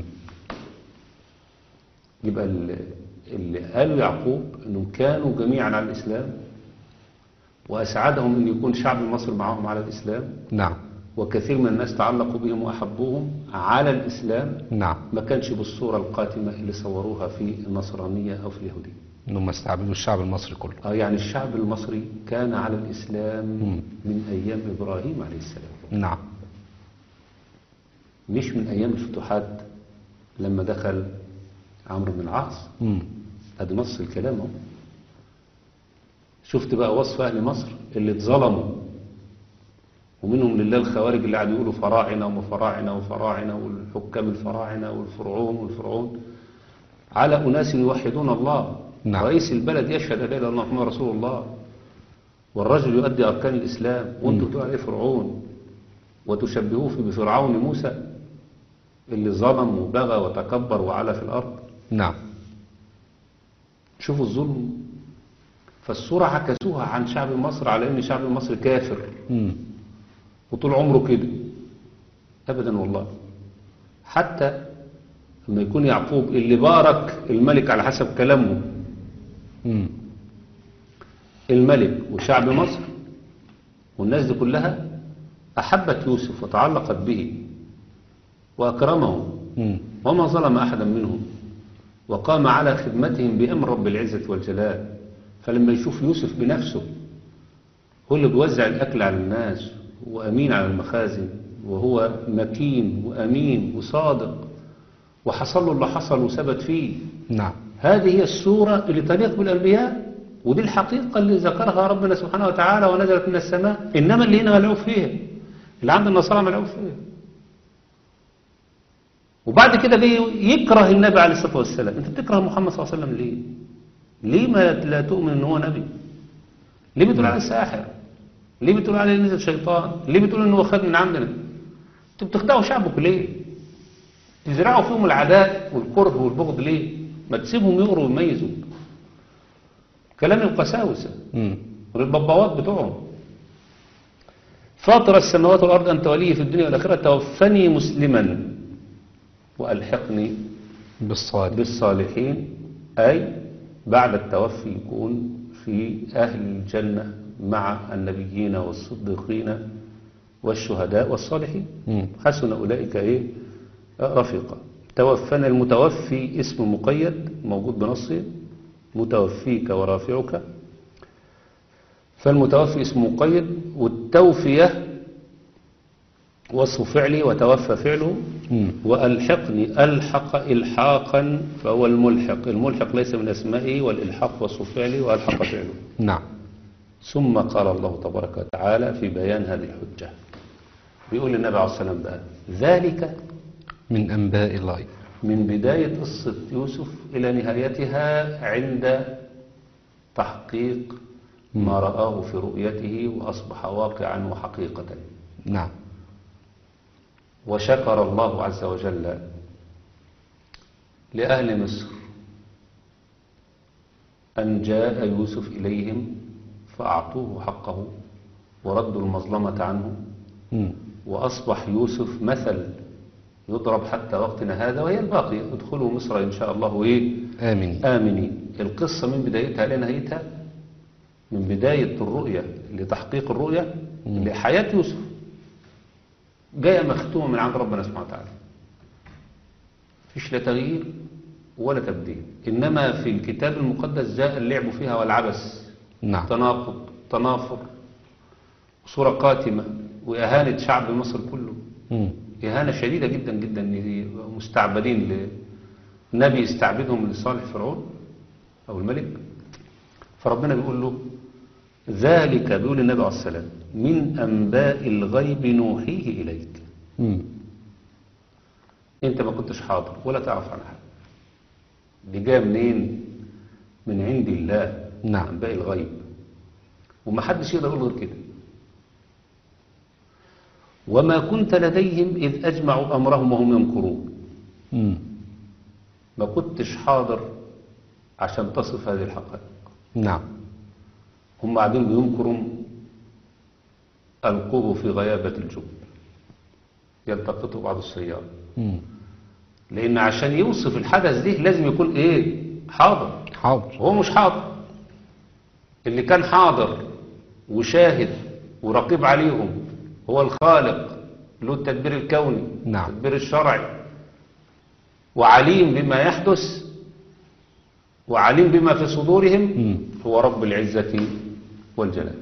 يبقى ال- اللي قالوا يعقوب انهم كانوا جميعا على الاسلام واسعدهم ان يكون شعب مصر معهم على الاسلام نعم وكثير من الناس تعلقوا بهم واحبوهم على الاسلام نعم ما كانش بالصوره القاتمه اللي صوروها في النصرانيه او في اليهوديه انهم استعبدوا الشعب المصري كله اه يعني الشعب المصري كان على الاسلام مم. من ايام ابراهيم عليه السلام نعم مش من ايام الفتوحات لما دخل عمرو بن العاص مم. ادي نص الكلام اهو شفت بقى وصف اهل مصر اللي اتظلموا ومنهم لله الخوارج اللي قاعدوا يقولوا فراعنه وفراعنه وفراعنه والحكام الفراعنه والفرعون والفرعون على اناس يوحدون الله نعم. رئيس البلد يشهد لا اله الا الله محمد رسول الله والرجل يؤدي اركان الاسلام وانتم بتقولوا عليه فرعون وتشبهوه في بفرعون موسى اللي ظلم وبغى وتكبر وعلى في الارض نعم شوفوا الظلم فالصورة عكسوها عن شعب مصر على ان شعب مصر كافر مم. وطول عمره كده ابدا والله حتى لما يكون يعقوب اللي بارك الملك على حسب كلامه مم. الملك وشعب مصر والناس دي كلها احبت يوسف وتعلقت به واكرمه مم. وما ظلم أحدا منهم وقام على خدمتهم بأمر رب العزة والجلال فلما يشوف يوسف بنفسه هو اللي بيوزع الأكل على الناس وأمين على المخازن وهو مكين وأمين وصادق وحصل له اللي حصل وثبت فيه نعم هذه هي الصورة اللي تليق بالأنبياء ودي الحقيقة اللي ذكرها ربنا سبحانه وتعالى ونزلت من السماء إنما اللي هنا ملعوب فيها اللي عند النصارى ملعوب فيها وبعد كده جاي يكره النبي عليه الصلاة والسلام انت بتكره محمد صلى الله عليه وسلم ليه ليه ما لا تؤمن ان هو نبي ليه بتقول عليه ساحر ليه بتقول عليه نزل شيطان ليه بتقول ان هو خد من عندنا انتوا بتخدعوا شعبك ليه تزرعوا فيهم العداء والكره والبغض ليه ما تسيبهم يقروا ويميزوا كلام القساوسه مم. والببوات بتوعهم فاطر السماوات والأرض أنت ولي في الدنيا والآخرة توفني مسلما وألحقني بالصالح بالصالحين أي بعد التوفي يكون في أهل الجنة مع النبيين والصديقين والشهداء والصالحين مم. حسن أولئك إيه رفيقا توفنا المتوفي اسم مقيد موجود بنصه متوفيك ورافعك فالمتوفي اسم مقيد والتوفية وصف فعلي وتوفى فعله مم. وألحقني ألحق إلحاقا فهو الملحق الملحق ليس من أسمائه والإلحاق وصف فعله وألحق فعله نعم ثم قال الله تبارك وتعالى في بيان هذه الحجة بيقول للنبي عليه الصلاة والسلام بقى ذلك من أنباء الغيب من بداية قصة يوسف إلى نهايتها عند تحقيق ما رآه في رؤيته وأصبح واقعا وحقيقة نعم وشكر الله عز وجل لأهل مصر أن جاء يوسف إليهم فأعطوه حقه وردوا المظلمة عنه مم. وأصبح يوسف مثل يضرب حتى وقتنا هذا وهي الباقي ادخلوا مصر إن شاء الله إيه آمين آمنين القصة من بدايتها لنهايتها من بداية الرؤية لتحقيق الرؤية لحياة يوسف جاية مختومة من عند ربنا سبحانه وتعالى فيش لا تغيير ولا تبديل إنما في الكتاب المقدس جاء اللعب فيها والعبث نعم تناقض تنافر صورة قاتمة وإهانة شعب مصر كله مم. إهانة شديدة جدا جدا إن يبقوا مستعبدين لنبي يستعبدهم لصالح فرعون أو الملك فربنا بيقول له ذلك بيقول النبي عليه السلام من أنباء الغيب نوحيه إليك مم. أنت ما كنتش حاضر ولا تعرف عن حاجة دي جايه منين من عند الله نعم. أنباء الغيب ومحدش يقدر يقول غير كده وما كنت لديهم إذ أجمعوا أمرهم وهم يمكرون مم. ما كنتش حاضر عشان تصف هذه الحقائق نعم هم قاعدين بيمكروا ألقوه في غيابة الجب يلتقطه بعض السيارة مم. لأن عشان يوصف الحدث ده لازم يكون إيه حاضر حاضر هو مش حاضر اللي كان حاضر وشاهد ورقيب عليهم هو الخالق له التدبير الكوني نعم. التدبير الشرعي وعليم بما يحدث وعليم بما في صدورهم مم. هو رب العزة والجلال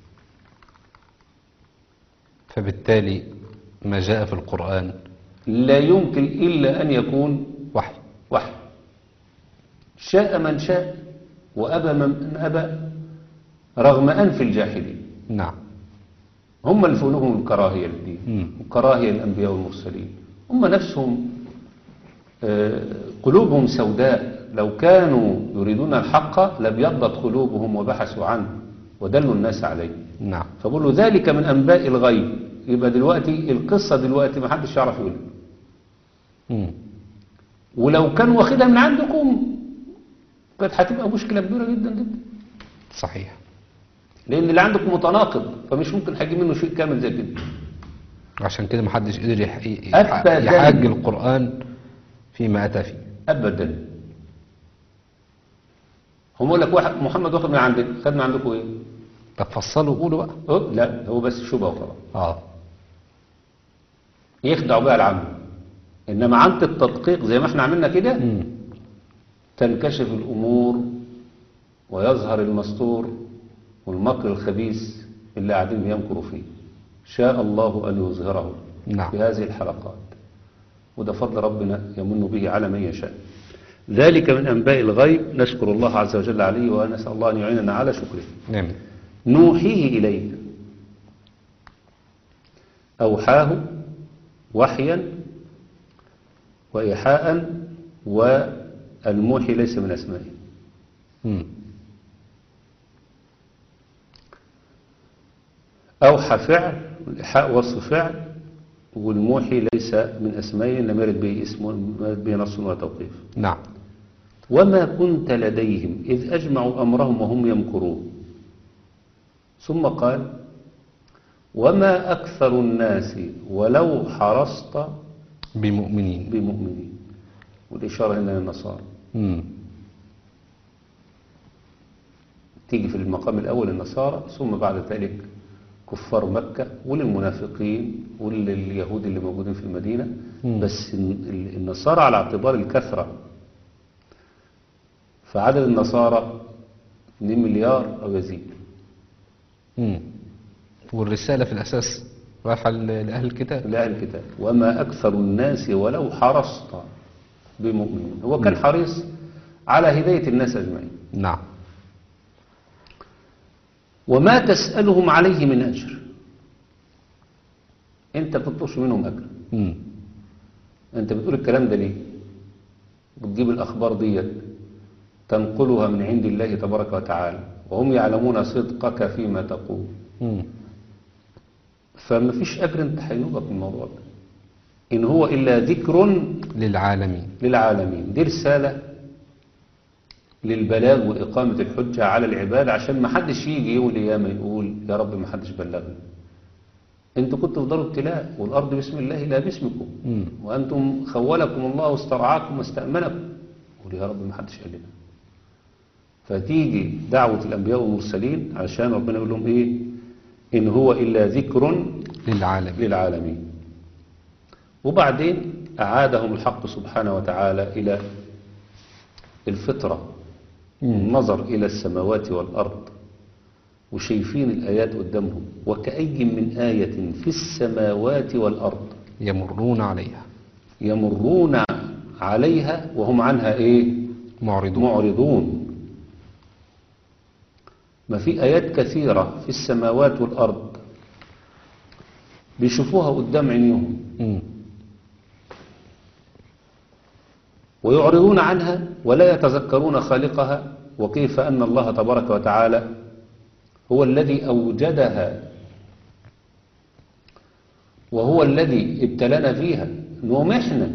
فبالتالي ما جاء في القرآن لا يمكن إلا أن يكون وحي وحي شاء من شاء وأبى من أبى رغم أنف الجاحدين نعم هم اللي في لهم الكراهية للدين مم. وكراهية الأنبياء والمرسلين هم نفسهم آه، قلوبهم سوداء لو كانوا يريدون الحق لابيضت قلوبهم وبحثوا عنه ودلوا الناس عليه نعم فبقولوا ذلك من أنباء الغيب يبقى دلوقتي القصة دلوقتي ما حدش يعرف يقولها مم. ولو كان واخدها من عندكم كانت هتبقى مشكلة كبيرة جدا جدا صحيح لأن اللي عندكم متناقض فمش ممكن هيجي منه شيء كامل زي كده عشان كده محدش قدر يح- يح- أبداً. يحاج القرآن فيما أتى فيه أبدا هم يقول لك واحد محمد واخد من عندك خد من عندكم ايه؟ طب فصلوا وقولوا بقى أه؟ لا هو بس شبهه وخلاص اه يخدعوا بقى العام انما عند التدقيق زي ما احنا عملنا كده مم. تنكشف الامور ويظهر المستور والمكر الخبيث اللي قاعدين بيمكروا فيه شاء الله ان يظهره نعم. في هذه الحلقات وده فضل ربنا يمن به على من يشاء ذلك من انباء الغيب نشكر الله عز وجل عليه ونسال الله ان يعيننا على شكره نعم نوحيه إليك أوحاه وحيا وإيحاء والموحي ليس من أسمائه مم. أوحى فعل والإيحاء وصف فعل والموحي ليس من أسمائه لم يرد به اسم لم يرد به نص وتوقيف نعم وما كنت لديهم إذ أجمعوا أمرهم وهم يمكرون ثم قال وما أكثر الناس ولو حرصت بمؤمنين بمؤمنين والإشارة هنا للنصارى مم. تيجي في المقام الأول النصارى ثم بعد ذلك كفار مكة وللمنافقين ولليهود اللي موجودين في المدينة مم. بس ال- النصارى على اعتبار الكثرة فعدد النصارى 2 مليار أو يزيد مم. والرسالة في الأساس رايحة ل- لأهل الكتاب لأهل الكتاب وما أكثر الناس ولو حرصت بمؤمنين هو كان حريص على هداية الناس أجمعين نعم وما تسألهم عليه من أجر أنت بتطلبش منهم أجر مم. أنت بتقول الكلام ده ليه بتجيب الأخبار ديت تنقلها من عند الله تبارك وتعالى وهم يعلمون صدقك فيما تقول مم. فما فيش أجر أنت هينوبك من الموضوع ده إن هو إلا ذكر للعالمين للعالمين دي رسالة للبلاغ وإقامة الحجة على العباد عشان ما حدش يجي يوم القيامة يقول يا رب ما حدش بلغني انتوا كنتوا في دار ابتلاء والأرض بسم الله لا باسمكم مم. وأنتم خولكم الله واسترعاكم واستأمنكم قول يا رب ما حدش قال لنا فتيجي دعوة الأنبياء والمرسلين عشان ربنا يقول لهم إيه إن هو إلا ذكر للعالمين للعالمين وبعدين أعادهم الحق سبحانه وتعالى إلى الفطرة النظر إلى السماوات والأرض وشايفين الآيات قدامهم وكأي من آية في السماوات والأرض يمرون عليها يمرون عليها وهم عنها إيه معرضون معرضون ما في آيات كثيرة في السماوات والأرض بيشوفوها قدام عينيهم مم. ويعرضون عنها ولا يتذكرون خالقها وكيف أن الله تبارك وتعالى هو الذي أوجدها وهو الذي ابتلانا فيها نقوم احنا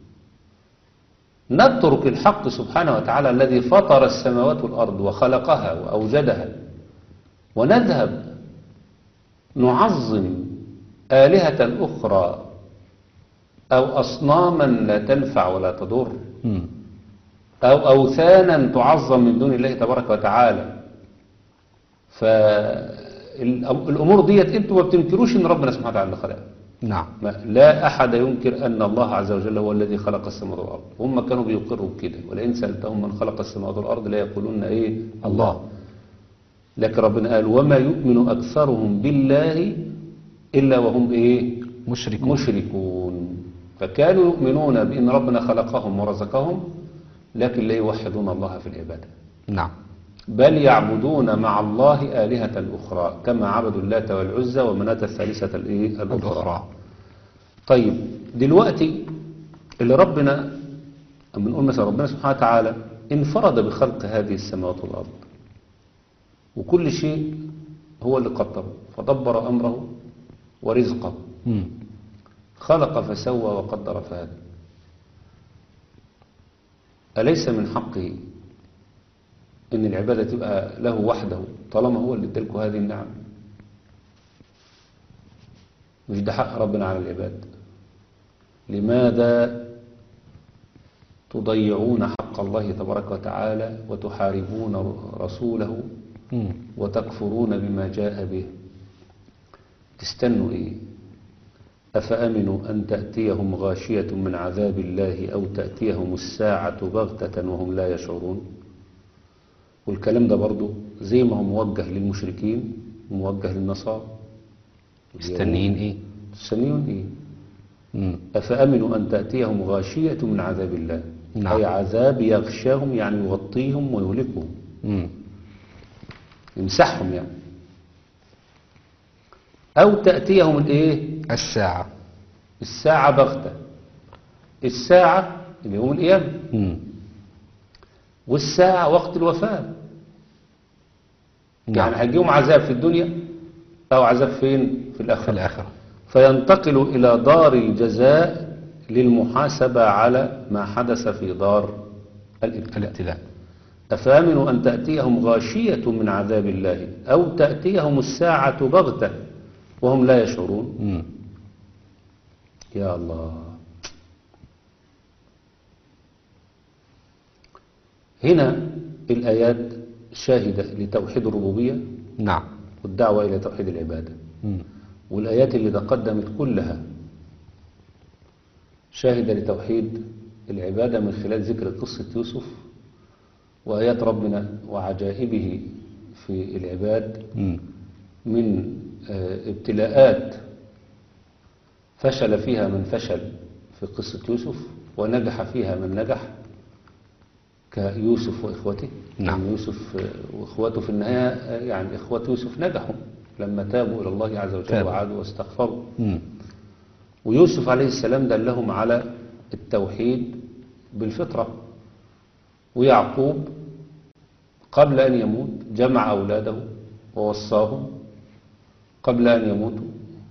نترك الحق سبحانه وتعالى الذي فطر السماوات والأرض وخلقها وأوجدها ونذهب نعظم آلهة أخرى أو أصناما لا تنفع ولا تضر مم. أو أوثانا تعظم من دون الله تبارك وتعالى فالأمور ديت انتوا ما بتنكروش ان ربنا سبحانه وتعالى اللي خلقها نعم ما- لا أحد ينكر أن الله عز وجل هو الذي خلق السماوات والأرض هم كانوا بيقروا بكده ولئن سألتهم من خلق السماوات والأرض لا يقولون إيه الله لكن ربنا قال وما يؤمن أكثرهم بالله إلا وهم إيه مشركون مشركون فكانوا يؤمنون بأن ربنا خلقهم ورزقهم لكن لا يوحدون الله في العبادة نعم بل يعبدون مع الله آلهة أخرى كما عبدوا اللات والعزى ومناة الثالثة الإيه؟ الأخرى الأخرى طيب دلوقتي اللي ربنا بنقول مثلا ربنا سبحانه وتعالى انفرد بخلق هذه السماوات والأرض وكل شيء هو اللي قدره فدبر أمره ورزقه مم. خلق فسوى وقدر فهدى أليس من حقه أن العبادة تبقى له وحده طالما هو اللي ادالكم هذه النعم مش ده حق ربنا على العباد لماذا تضيعون حق الله تبارك وتعالى وتحاربون رسوله مم. وتكفرون بما جاء به تستنوا ايه أفأمنوا أن تأتيهم غاشية من عذاب الله أو تأتيهم الساعة بغتة وهم لا يشعرون والكلام ده برضو زي ما هو موجه للمشركين موجه للنصارى مستنيين ايه مستنيون ايه مم. أفأمنوا أن تأتيهم غاشية من عذاب الله نعم. أي عذاب يغشاهم يعني يغطيهم ويهلكهم مم. يمسحهم يعني أو تأتيهم الإيه الساعة الساعة بغتة الساعة اللي يوم القيامة مم. والساعة وقت الوفاة نعم يعني هيجيهم عذاب في الدنيا أو عذاب فين في في الآخرة الآخرة فينتقل إلى دار الجزاء للمحاسبة على ما حدث في دار الابتلاء الابتلاء أفامنوا أن تأتيهم غاشية من عذاب الله أو تأتيهم الساعة بغتة وهم لا يشعرون مم. يا الله هنا الآيات شاهدة لتوحيد الربوبية نعم والدعوة إلى توحيد العبادة مم. والآيات اللي تقدمت كلها شاهدة لتوحيد العبادة من خلال ذكر قصة يوسف وآيات ربنا وعجائبه في العباد مم. من آه، ابتلاءات فشل فيها من فشل في قصة يوسف ونجح فيها من نجح كيوسف وإخوته نعم. يعني يوسف آه، وإخوته في النهاية آه، يعني إخوة يوسف نجحوا لما تابوا إلى الله عز وجل تابوا. وعادوا واستغفروا مم. ويوسف عليه السلام دلهم على التوحيد بالفطرة ويعقوب قبل أن يموت جمع أولاده ووصاهم قبل أن يموتوا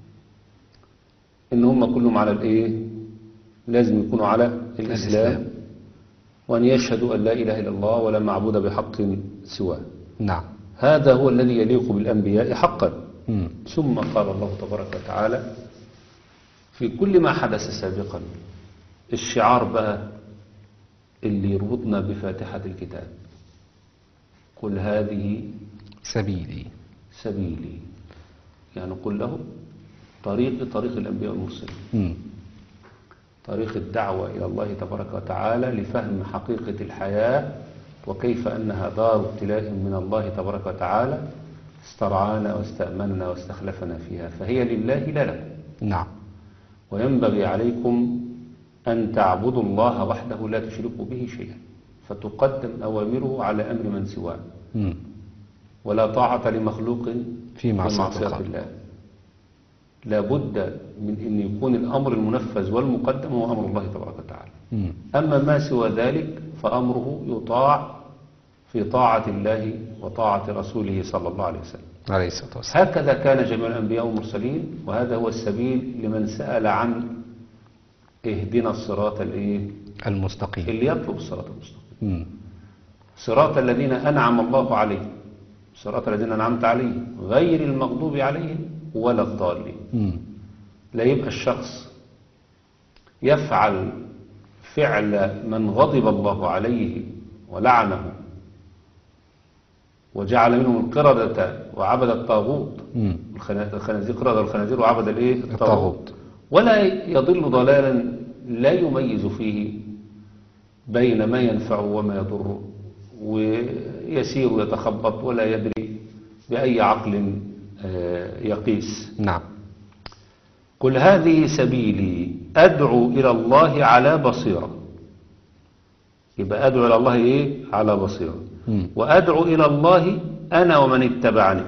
إن هم كلهم على الإيه لازم يكونوا على الإسلام الإسلام. وأن يشهدوا أن لا إله إلا الله ولا معبود بحق سواه نعم هذا هو الذي يليق بالأنبياء حقا مم. ثم قال الله تبارك وتعالى في كل ما حدث سابقا الشعار بقى اللي يربطنا بفاتحة الكتاب قل هذه سبيلي سبيلي يعني قل له طريق طريق الأنبياء والمرسلين مم. طريق الدعوة إلى الله تبارك وتعالى لفهم حقيقة الحياة وكيف أنها دار ابتلاء من الله تبارك وتعالى استرعانا واستأمننا واستخلفنا فيها فهي لله لا لكم نعم وينبغي عليكم أن تعبدوا الله وحده لا تشركوا به شيئا فتقدم أوامره على أمر من سواه مم. ولا طاعة لمخلوق في معصية معصية الخالق. الله لابد من أن يكون الأمر المنفذ والمقدم هو أمر الله تبارك وتعالى مم. أما ما سوى ذلك فأمره يطاع في طاعة الله وطاعة رسوله صلى الله عليه وسلم عليه الصلاة والسلام هكذا كان جميع الأنبياء والمرسلين وهذا هو السبيل لمن سأل عن اهدنا الصراط الايه المستقيم اللي يطلب الصراط المستقيم مم. صراط الذين أنعم الله عليهم صراط الذين أنعمت عليهم غير المغضوب عليهم ولا الضالين مم. لا يبقى الشخص يفعل فعل من غضب الله عليه ولعنه وجعل منهم القردة وعبد الطاغوت مم. الخنا- الخنازير قردة الخنازير وعبد الايه الطاغوت. ولا يضل ضلالا لا يميز فيه بين ما ينفع وما يضر ويسير يتخبط ولا يدري بأي عقل آه، يقيس نعم قل هذه سبيلي أدعو إلى الله على بصيرة يبقى أدعو إلى الله إيه على بصيرة مم. وأدعو إلى الله أنا ومن اتبعني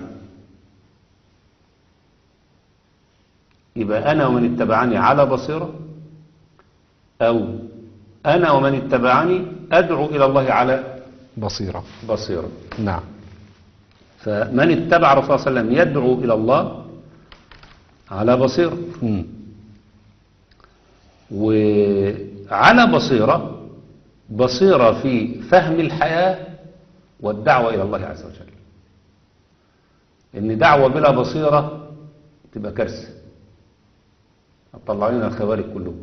يبقى أنا ومن اتبعني على بصيرة أو أنا ومن اتبعني أدعو إلى الله على بصيرة بصيرة نعم فمن اتبع رسول الله صلى الله عليه وسلم يدعو إلى الله على بصيرة مم. وعلى بصيرة بصيرة في فهم الحياة والدعوة إلى الله عز وجل إن دعوة بلا بصيرة تبقى كارثة هتطلع لنا الخوارج كلهم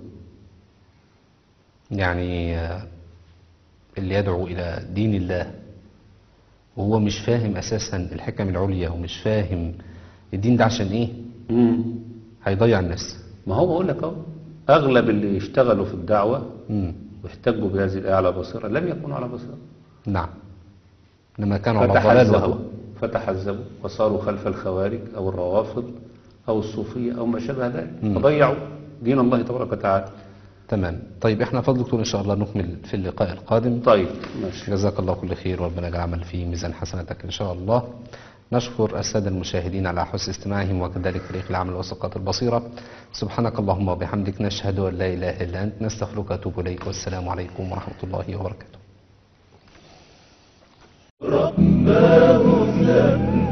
يعني آه، اللي يدعو إلى دين الله وهو مش فاهم أساسا الحكم العليا ومش فاهم الدين ده عشان إيه هيضيع الناس ما هو بقول لك اهو أغلب اللي يشتغلوا في الدعوة مم. واحتجوا بهذه الآية على بصيرة لم يكونوا على بصيرة نعم لما كانوا على ضلال فتحزبوا وهو فتحزبوا وصاروا خلف الخوارج أو الروافض أو الصوفية أو ما شابه ذلك مم. فضيعوا دين الله تبارك وتعالى تمام طيب احنا فضل دكتور ان شاء الله نكمل في اللقاء القادم طيب ماشي جزاك الله كل خير وربنا يجعل العمل في ميزان حسناتك ان شاء الله نشكر السادة المشاهدين على حسن استماعهم وكذلك فريق العمل والثقات البصيرة سبحانك اللهم وبحمدك نشهد أن لا إله إلا أنت نستغفرك وأتوب إليك والسلام عليكم ورحمة الله وبركاته رباه لم